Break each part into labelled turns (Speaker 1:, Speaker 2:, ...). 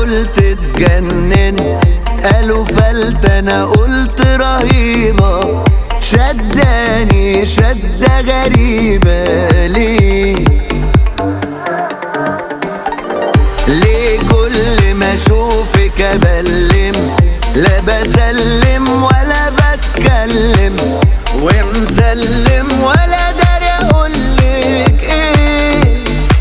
Speaker 1: قلت اتجنن قالوا فلتة انا قلت رهيبة شداني شدة غريبة ليه ليه كل ما اشوفك ابلم لا بسلم ولا بتكلم ومسلم ولا داري اقولك ايه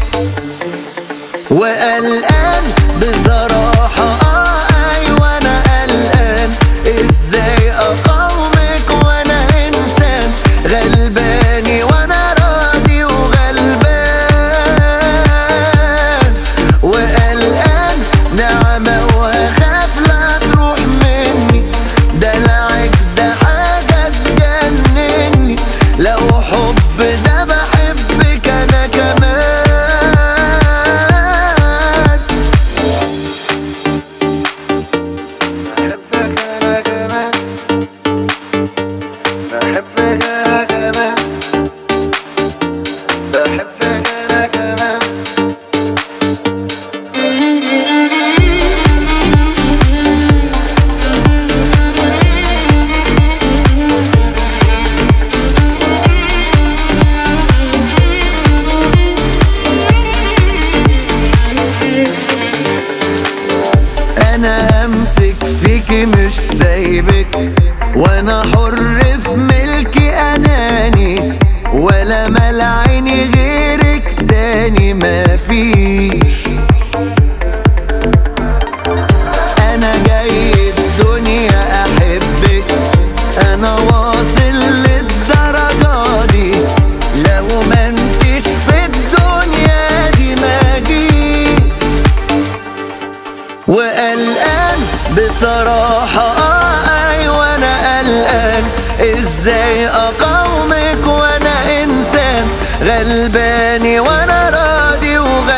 Speaker 1: وقلقان بصراحة اه ايوه انا قلقان ازاي اقاومك وانا انسان غلباني وانا راضي وغلبان وقلقان نعمة وهخاف لا تروح مني دلعك ده حاجة تجنني لو حب ده بحبك انا كمان بحبك انا كمان بحبك انا كمان بحبك انا كمان انا همسك فيكي مش سايبك وانا حر في ملكي اناني ولا مال عيني غيرك تاني مفيش انا جاي الدنيا احبك انا واصل للدرجة دي لو ما انتش في الدنيا دي ما جيش وقلقان بصراحة اه ايوه انا قلقان ازاي اقاومك وانا انسان غلباني وانا راضي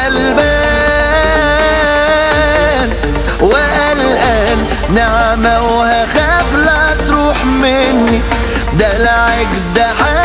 Speaker 1: وغلبان وقلقان نعمة وهخاف لا تروح مني دلعك ده حاجة